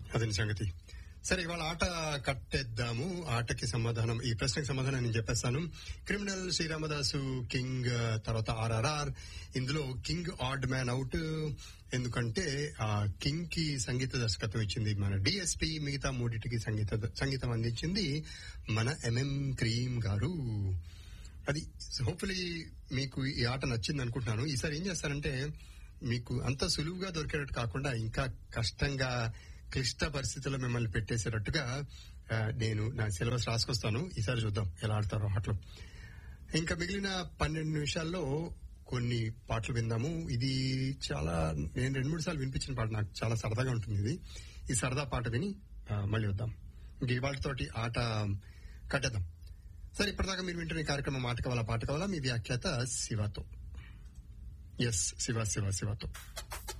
అదని సంగతి సరే ఇవాళ ఆట కట్టేద్దాము ఆటకి సమాధానం ఈ ప్రశ్నకి సమాధానం నేను చెప్పేస్తాను క్రిమినల్ శ్రీరామదాసు కింగ్ తర్వాత ఆర్ఆర్ఆర్ ఇందులో కింగ్ ఆడ్ మ్యాన్ అవుట్ ఎందుకంటే ఆ కింగ్ కి సంగీత దర్శకత్వం ఇచ్చింది మన డిఎస్పి మిగతా మూడింటికి సంగీత సంగీతం అందించింది మన ఎంఎం క్రీమ్ గారు అది హోప్ఫుల్లీ మీకు ఈ ఆట నచ్చింది అనుకుంటున్నాను ఈసారి ఏం చేస్తారంటే మీకు అంత సులువుగా దొరికేటట్టు కాకుండా ఇంకా కష్టంగా క్లిష్ట పరిస్థితుల్లో మిమ్మల్ని పెట్టేసేటట్టుగా ఆ, నేను నా సిలబస్ రాసుకొస్తాను ఈసారి చూద్దాం ఎలా ఆడతారో ఆటలు ఇంకా మిగిలిన పన్నెండు నిమిషాల్లో కొన్ని పాటలు విందాము ఇది చాలా నేను రెండు మూడు సార్లు వినిపించిన పాట నాకు చాలా సరదాగా ఉంటుంది ఇది ఈ సరదా పాట విని ఆ, మళ్ళీ వద్దాం ఇంక ఇవాళతోటి ఆట కట్టేద్దాం సరే ఇప్పటిదాకా మీరు వింటున్న ఈ కార్యక్రమం మాట కావాలా పాట కావాలా మీ వ్యాఖ్యాత శివతో ఎస్ శివ శివ శివతో